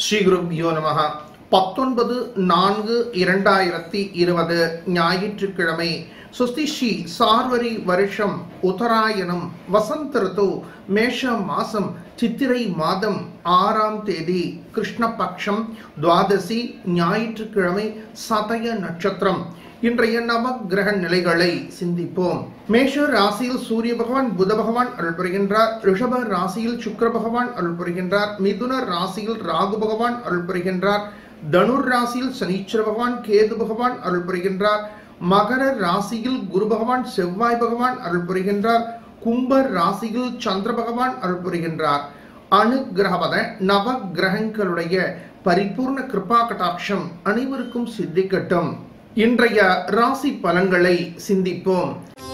ஸ்ரீகுருபியோ நமக பத்தொன்பது நான்கு இரண்டாயிரத்தி இருபது ஞாயிற்றுக்கிழமை சுஸ்தி ஸ்ரீ சார்வரி வருஷம் உத்தராயணம் வசந்த ரித்து மேஷ மாசம் சித்திரை மாதம் ஆறாம் தேதி கிருஷ்ணபக்ஷம் துவாதசி ஞாயிற்றுக்கிழமை சதய நட்சத்திரம் இன்றைய நவ கிரக நிலைகளை சிந்திப்போம் மேஷ ராசியில் சூரிய பகவான் புத பகவான் அருள் புரிகின்றார் ரிஷப ராசியில் சுக்கிர பகவான் அருள் புரிகின்றார் மிதுன ராசியில் ராகு பகவான் அருள் புரிகின்றார் தனுர் ராசியில் சனீஸ்வர பகவான் கேது பகவான் அருள் புரிகின்றார் மகர ராசியில் குரு பகவான் செவ்வாய் பகவான் அருள் புரிகின்றார் கும்ப ராசியில் சந்திர பகவான் அருள் புரிகின்றார் அனுகிரகவத நவ கிரகங்களுடைய பரிபூர்ண கிருபா கடாட்சம் அனைவருக்கும் சித்திக்கட்டும் இன்றைய ராசி பலன்களை சிந்திப்போம்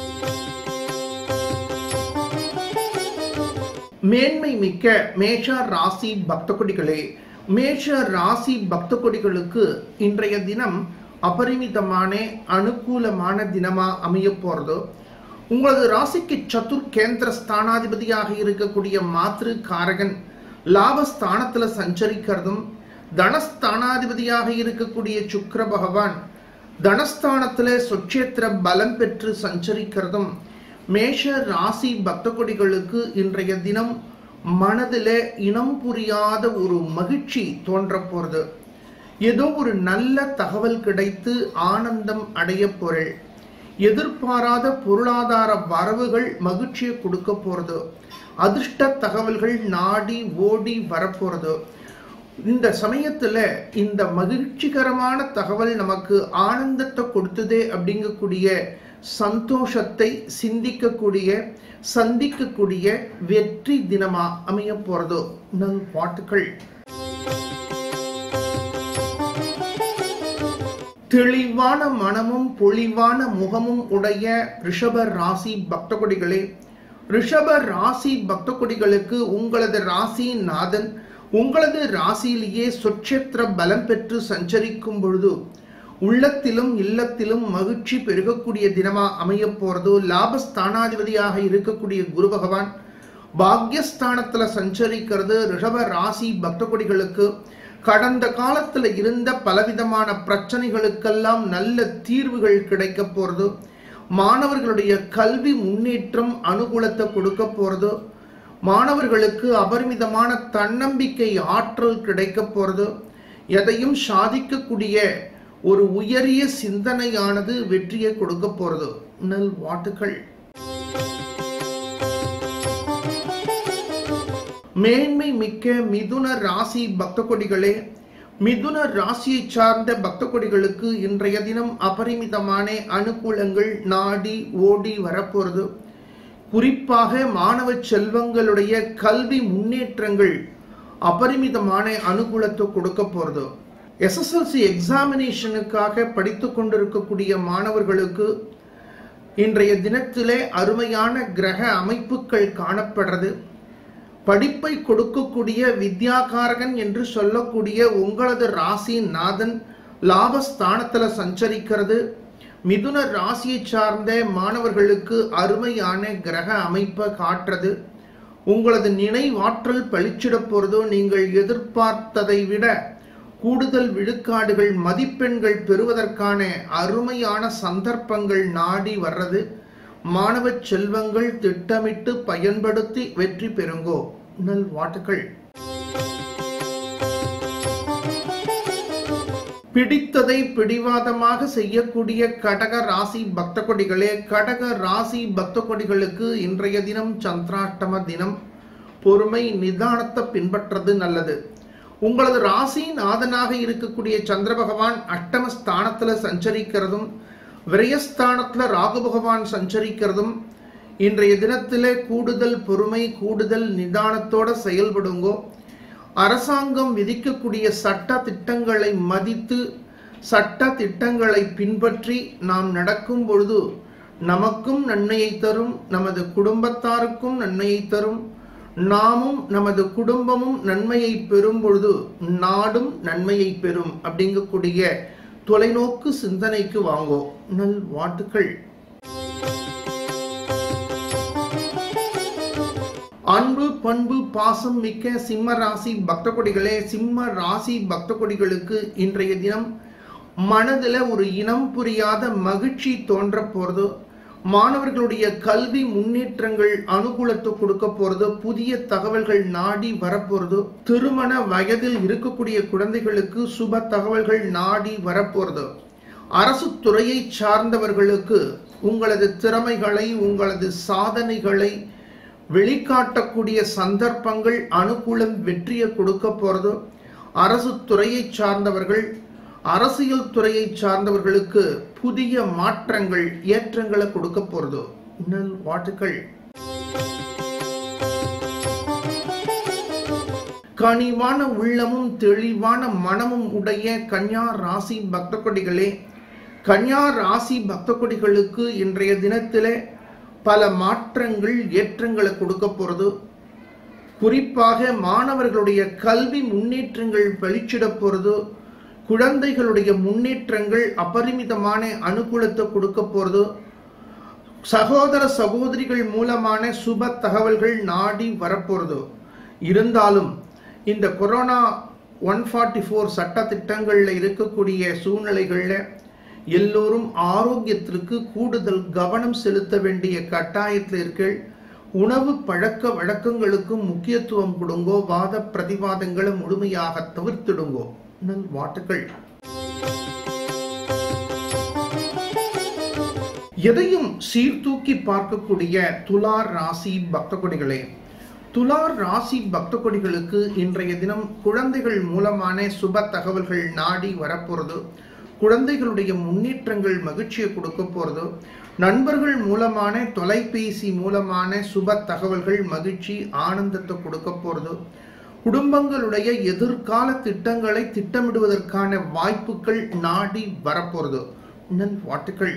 மேன்மை மிக்க மேஷ ராசி பக்த கொடிகளே மேஷ ராசி பக்த கொடிகளுக்கு இன்றைய தினம் அபரிமிதமான அனுகூலமான தினமா அமைய போறது உங்களது ராசிக்கு சதுர் கேந்திர ஸ்தானாதிபதியாக இருக்கக்கூடிய மாத்ரு காரகன் லாபஸ்தானத்துல சஞ்சரிக்கிறதும் தனஸ்தானாதிபதியாக இருக்கக்கூடிய சுக்கிர பகவான் தனஸ்தானத்துல சொச்சேத்திர பலம் பெற்று சஞ்சரிக்கிறதும் மேஷ ராசி பக்த கொடிகளுக்கு இன்றைய தினம் மனதில் இனம் புரியாத ஒரு மகிழ்ச்சி தோன்ற போறது ஏதோ ஒரு நல்ல தகவல் கிடைத்து ஆனந்தம் அடைய பொருள் எதிர்பாராத பொருளாதார வரவுகள் மகிழ்ச்சியை கொடுக்க போறது அதிர்ஷ்ட தகவல்கள் நாடி ஓடி வரப்போறது இந்த சமயத்துல இந்த மகிழ்ச்சிகரமான தகவல் நமக்கு ஆனந்தத்தை கொடுத்ததே அப்படிங்கக்கூடிய சந்தோஷத்தை சிந்திக்கக்கூடிய சந்திக்கக்கூடிய வெற்றி தினமா அமைய போறதோ நல் பாட்டுகள் தெளிவான மனமும் பொலிவான முகமும் உடைய ரிஷப ராசி பக்த கொடிகளே ரிஷப ராசி பக்த கொடிகளுக்கு உங்களது ராசி நாதன் உங்களது ராசியிலேயே சொச்சேத்திர பலம் பெற்று சஞ்சரிக்கும் பொழுது உள்ளத்திலும் இல்லத்திலும் மகிழ்ச்சி பெருகக்கூடிய தினமா அமைய போறதோ லாபஸ்தானாதிபதியாக இருக்கக்கூடிய குரு பகவான் பாக்யஸ்தானத்துல சஞ்சரிக்கிறது ரிஷப ராசி பக்த கொடிகளுக்கு கடந்த காலத்துல இருந்த பலவிதமான பிரச்சனைகளுக்கெல்லாம் நல்ல தீர்வுகள் கிடைக்க போறது மாணவர்களுடைய கல்வி முன்னேற்றம் அனுகூலத்தை கொடுக்க போறது மாணவர்களுக்கு அபரிமிதமான தன்னம்பிக்கை ஆற்றல் கிடைக்க போறது எதையும் சாதிக்கக்கூடிய ஒரு உயரிய சிந்தனையானது வெற்றியை கொடுக்க போறது நல் வாட்டுகள் மேன்மை மிக்க மிதுன ராசி பக்த கொடிகளே மிதுன ராசியை சார்ந்த பக்த கொடிகளுக்கு இன்றைய தினம் அபரிமிதமான அனுகூலங்கள் நாடி ஓடி வரப்போறது குறிப்பாக மாணவ செல்வங்களுடைய கல்வி முன்னேற்றங்கள் அபரிமிதமான அனுகூலத்தை கொடுக்க போறது எஸ்எஸ்எல்சி எக்ஸாமினேஷனுக்காக படித்து கொண்டிருக்கக்கூடிய மாணவர்களுக்கு இன்றைய தினத்திலே அருமையான கிரக அமைப்புகள் காணப்படுறது படிப்பை கொடுக்கக்கூடிய வித்யாகாரகன் என்று சொல்லக்கூடிய உங்களது ராசி நாதன் லாபஸ்தானத்துல சஞ்சரிக்கிறது மிதுன ராசியை சார்ந்த மாணவர்களுக்கு அருமையான கிரக அமைப்பை காட்டுறது உங்களது நினைவாற்றல் பளிச்சிட போறதோ நீங்கள் எதிர்பார்த்ததை விட கூடுதல் விழுக்காடுகள் மதிப்பெண்கள் பெறுவதற்கான அருமையான சந்தர்ப்பங்கள் நாடி வர்றது மாணவ செல்வங்கள் திட்டமிட்டு பயன்படுத்தி வெற்றி பெறுங்கோ நல் வாட்டுகள் பிடித்ததை பிடிவாதமாக செய்யக்கூடிய கடக ராசி பக்த கொடிகளே கடக ராசி பக்த கொடிகளுக்கு இன்றைய தினம் சந்திராஷ்டம தினம் பொறுமை நிதானத்தை பின்பற்றது நல்லது உங்களது ராசி நாதனாக இருக்கக்கூடிய சந்திர பகவான் அஷ்டம ஸ்தானத்துல சஞ்சரிக்கிறதும் விரயஸ்தானத்துல ராகு பகவான் சஞ்சரிக்கிறதும் இன்றைய தினத்திலே கூடுதல் பொறுமை கூடுதல் நிதானத்தோட செயல்படுங்கோ அரசாங்கம் விதிக்கக்கூடிய சட்ட திட்டங்களை மதித்து சட்ட திட்டங்களை பின்பற்றி நாம் நடக்கும் பொழுது நமக்கும் நன்மையை தரும் நமது குடும்பத்தாருக்கும் நன்மையை தரும் நாமும் நமது குடும்பமும் நன்மையை பெறும் பொழுது நாடும் நன்மையை பெறும் அப்படிங்கக்கூடிய தொலைநோக்கு சிந்தனைக்கு வாங்கோ நல் வாட்டுகள் அன்பு பண்பு பாசம் மிக்க சிம்ம ராசி பக்த கொடிகளே சிம்ம ராசி பக்த கொடிகளுக்கு இன்றைய தினம் மனதில் ஒரு இனம் புரியாத மகிழ்ச்சி தோன்ற போகிறது மாணவர்களுடைய கல்வி முன்னேற்றங்கள் அனுகூலத்தை கொடுக்க போறது புதிய தகவல்கள் நாடி வரப்போறது திருமண வயதில் இருக்கக்கூடிய குழந்தைகளுக்கு சுப தகவல்கள் நாடி வரப்போறது அரசு துறையை சார்ந்தவர்களுக்கு உங்களது திறமைகளை உங்களது சாதனைகளை வெளிக்காட்டக்கூடிய சந்தர்ப்பங்கள் அனுகூலம் வெற்றியை கொடுக்க போறது அரசு துறையை சார்ந்தவர்கள் அரசியல் துறையை சார்ந்தவர்களுக்கு புதிய மாற்றங்கள் ஏற்றங்களை கொடுக்க போறது இன்னல் வாழ்த்துக்கள் கனிவான உள்ளமும் தெளிவான மனமும் உடைய கன்யா ராசி பக்த கொடிகளே கன்யா ராசி பக்த கொடிகளுக்கு இன்றைய தினத்திலே பல மாற்றங்கள் ஏற்றங்களை கொடுக்க போறது குறிப்பாக மாணவர்களுடைய கல்வி முன்னேற்றங்கள் வெளிச்சிட போறது குழந்தைகளுடைய முன்னேற்றங்கள் அபரிமிதமான அனுகூலத்தை கொடுக்க போறது சகோதர சகோதரிகள் மூலமான சுப தகவல்கள் நாடி வரப்போறது இருந்தாலும் இந்த கொரோனா ஒன் ஃபார்ட்டி ஃபோர் சட்ட திட்டங்களில் இருக்கக்கூடிய சூழ்நிலைகளில் எல்லோரும் ஆரோக்கியத்திற்கு கூடுதல் கவனம் செலுத்த வேண்டிய கட்டாயத்தில் இருக்கீள் உணவு பழக்க வழக்கங்களுக்கும் முக்கியத்துவம் கொடுங்கோ வாத பிரதிவாதங்களை முழுமையாக தவிர்த்திடுங்கோ நல் வாட்டுகள் எதையும் சீர்தூக்கி பார்க்கக்கூடிய துலார் ராசி பக்த கொடிகளே துலார் ராசி பக்த கொடிகளுக்கு இன்றைய தினம் குழந்தைகள் மூலமான சுப தகவல்கள் நாடி வரப்போறது குழந்தைகளுடைய முன்னேற்றங்கள் மகிழ்ச்சியை கொடுக்க போறது நண்பர்கள் மூலமான தொலைபேசி மூலமான சுப தகவல்கள் மகிழ்ச்சி ஆனந்தத்தை கொடுக்க போறது குடும்பங்களுடைய எதிர்கால திட்டங்களை திட்டமிடுவதற்கான வாய்ப்புகள் நாடி வரப்போறது நல் வாட்டுகள்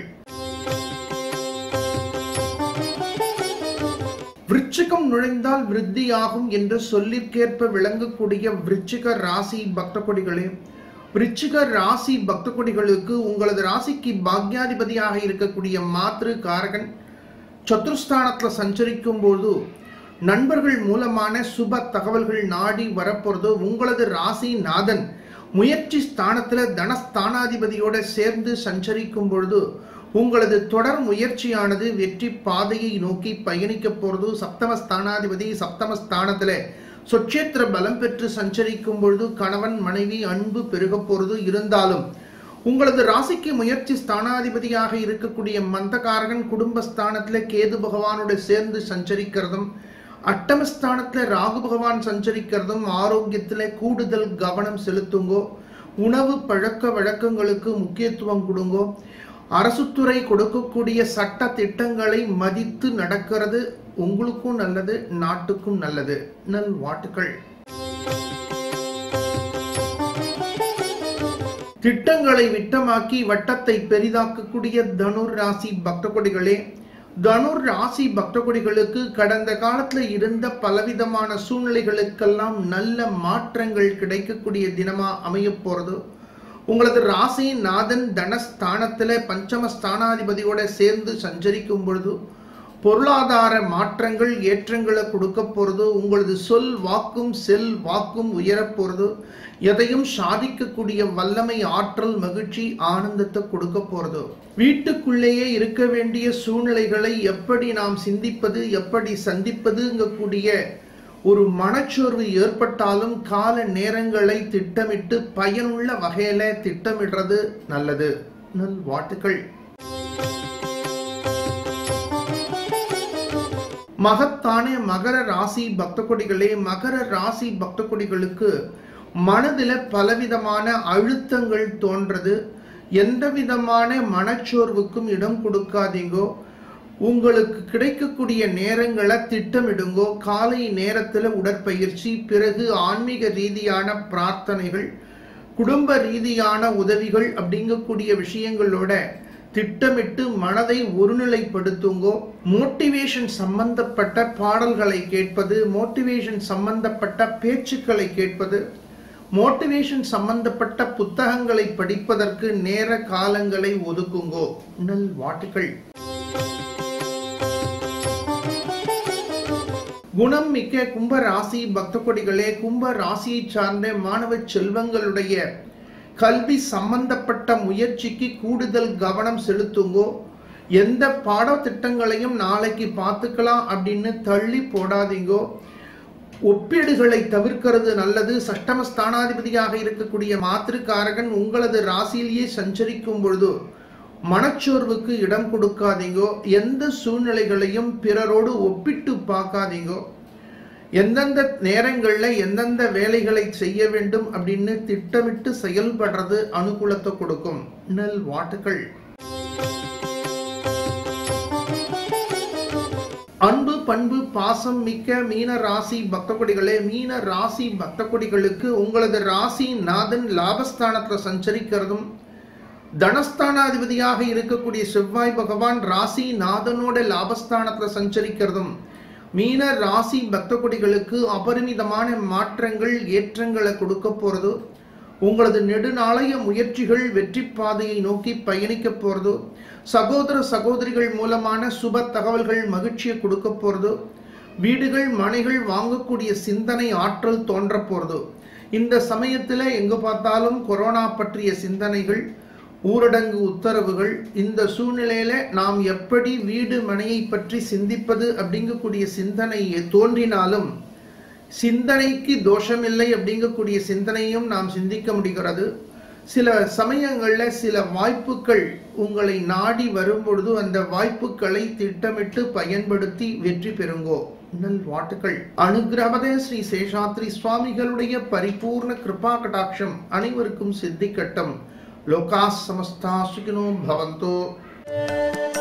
விருச்சிகம் நுழைந்தால் விருத்தியாகும் என்று சொல்லிற்கேற்ப விளங்கக்கூடிய விருச்சிக ராசி பக்த கொடிகளே விருச்சிக ராசி பக்த கொடிகளுக்கு உங்களது ராசிக்கு பாக்யாதிபதியாக இருக்கக்கூடிய மாத்ரு காரகன் சத்துருஸ்தானத்துல சஞ்சரிக்கும் போது நண்பர்கள் மூலமான சுப தகவல்கள் நாடி வரப்போறது உங்களது ராசி நாதன் முயற்சி ஸ்தானத்துல தனஸ்தானாதிபதியோட சேர்ந்து சஞ்சரிக்கும் பொழுது உங்களது தொடர் முயற்சியானது வெற்றி பாதையை நோக்கி பயணிக்க போறது சப்தம ஸ்தானாதிபதி சப்தம ஸ்தானத்துல சொச்சேத்திர பலம் பெற்று சஞ்சரிக்கும் பொழுது கணவன் மனைவி அன்பு பெருக போறது இருந்தாலும் உங்களது ராசிக்கு முயற்சி ஸ்தானாதிபதியாக இருக்கக்கூடிய மந்தகாரகன் குடும்பஸ்தானத்துல கேது பகவானோட சேர்ந்து சஞ்சரிக்கிறதும் அட்டமஸ்தானத்துல ராகு பகவான் சஞ்சரிக்கிறதும் ஆரோக்கியத்துல கூடுதல் கவனம் செலுத்துங்கோ உணவு பழக்க வழக்கங்களுக்கு முக்கியத்துவம் கொடுங்கோ அரசுத்துறை கொடுக்கக்கூடிய சட்ட திட்டங்களை மதித்து நடக்கிறது உங்களுக்கும் நல்லது நாட்டுக்கும் நல்லது நல் வாட்டுக்கள் திட்டங்களை விட்டமாக்கி வட்டத்தை பெரிதாக்கக்கூடிய தனுர் ராசி பக்த கொடிகளே தனுர் ராசி பக்த கொடிகளுக்கு கடந்த காலத்துல இருந்த பலவிதமான சூழ்நிலைகளுக்கெல்லாம் நல்ல மாற்றங்கள் கிடைக்கக்கூடிய தினமா அமைய போறது உங்களது ராசி நாதன் தனஸ்தானத்துல பஞ்சம ஸ்தானாதிபதியோட சேர்ந்து சஞ்சரிக்கும் பொழுது பொருளாதார மாற்றங்கள் ஏற்றங்களை கொடுக்க போறது உங்களது சொல் வாக்கும் செல் வாக்கும் உயரப் போறது எதையும் சாதிக்கக்கூடிய வல்லமை ஆற்றல் மகிழ்ச்சி ஆனந்தத்தை கொடுக்க போறது வீட்டுக்குள்ளேயே இருக்க வேண்டிய சூழ்நிலைகளை எப்படி நாம் சிந்திப்பது எப்படி சந்திப்பதுங்கக்கூடிய ஒரு மனச்சோர்வு ஏற்பட்டாலும் கால நேரங்களை திட்டமிட்டு பயனுள்ள வகையில திட்டமிடுறது நல்லது நல் வாழ்த்துக்கள் மகத்தான மகர ராசி பக்த கொடிகளே மகர ராசி பக்த கொடிகளுக்கு மனதில் பலவிதமான அழுத்தங்கள் தோன்றது எந்த விதமான மனச்சோர்வுக்கும் இடம் கொடுக்காதீங்கோ உங்களுக்கு கிடைக்கக்கூடிய நேரங்களை திட்டமிடுங்கோ காலை நேரத்தில் உடற்பயிற்சி பிறகு ஆன்மீக ரீதியான பிரார்த்தனைகள் குடும்ப ரீதியான உதவிகள் அப்படிங்கக்கூடிய விஷயங்களோட திட்டமிட்டு மனதை ஒருநிலைப்படுத்துங்கோ மோட்டிவேஷன் சம்பந்தப்பட்ட பாடல்களை கேட்பது மோட்டிவேஷன் சம்பந்தப்பட்ட பேச்சுக்களை கேட்பது மோட்டிவேஷன் சம்பந்தப்பட்ட புத்தகங்களை படிப்பதற்கு நேர காலங்களை ஒதுக்குங்கோ நல் வாட்டுகள் குணம் மிக்க கும்ப ராசி பக்த கொடிகளே கும்ப ராசியை சார்ந்த மாணவ செல்வங்களுடைய கல்வி சம்பந்தப்பட்ட முயற்சிக்கு கூடுதல் கவனம் செலுத்துங்கோ எந்த பாடத்திட்டங்களையும் நாளைக்கு பார்த்துக்கலாம் அப்படின்னு தள்ளி போடாதீங்கோ ஒப்பீடுகளை தவிர்க்கிறது நல்லது சஷ்டம ஸ்தானாதிபதியாக இருக்கக்கூடிய மாத்திருக்காரகன் உங்களது ராசியிலேயே சஞ்சரிக்கும் பொழுது மனச்சோர்வுக்கு இடம் கொடுக்காதீங்கோ எந்த சூழ்நிலைகளையும் பிறரோடு ஒப்பிட்டு பார்க்காதீங்கோ எந்தெந்த நேரங்களில் எந்தெந்த வேலைகளை செய்ய வேண்டும் அப்படின்னு திட்டமிட்டு செயல்படுறது அனுகூலத்தை கொடுக்கும் நல் வாட்டுகள் அன்பு பண்பு பாசம் மிக்க மீன ராசி பக்த கொடிகளே மீன ராசி பக்த கொடிகளுக்கு உங்களது ராசி நாதன் லாபஸ்தானத்தில் சஞ்சரிக்கிறதும் தனஸ்தானாதிபதியாக இருக்கக்கூடிய செவ்வாய் பகவான் ராசி நாதனோட லாபஸ்தானத்தில் சஞ்சரிக்கிறதும் மீன ராசி பக்த கொடிகளுக்கு அபரிமிதமான மாற்றங்கள் ஏற்றங்களை கொடுக்க போறது உங்களது நெடுநாளைய முயற்சிகள் வெற்றி பாதையை நோக்கி பயணிக்க போறது சகோதர சகோதரிகள் மூலமான சுப தகவல்கள் மகிழ்ச்சியை கொடுக்க போறது வீடுகள் மனைகள் வாங்கக்கூடிய சிந்தனை ஆற்றல் தோன்ற போறது இந்த சமயத்தில் எங்க பார்த்தாலும் கொரோனா பற்றிய சிந்தனைகள் ஊரடங்கு உத்தரவுகள் இந்த சூழ்நிலையில நாம் எப்படி வீடு மனையை பற்றி சிந்திப்பது அப்படிங்கக்கூடிய சிந்தனை தோன்றினாலும் சிந்தனைக்கு தோஷமில்லை அப்படிங்கக்கூடிய சிந்தனையும் நாம் சிந்திக்க முடிகிறது சில சமயங்களில் சில வாய்ப்புகள் உங்களை நாடி வரும்பொழுது அந்த வாய்ப்புகளை திட்டமிட்டு பயன்படுத்தி வெற்றி பெறுங்கோ நல் வாட்டுகள் அனுகிரகதே ஸ்ரீ சேஷாத்ரி சுவாமிகளுடைய பரிபூர்ண கிருபா கடாட்சம் அனைவருக்கும் சித்திக்கட்டும் லோகா சமஸ்தா சுகினோ பவந்தோ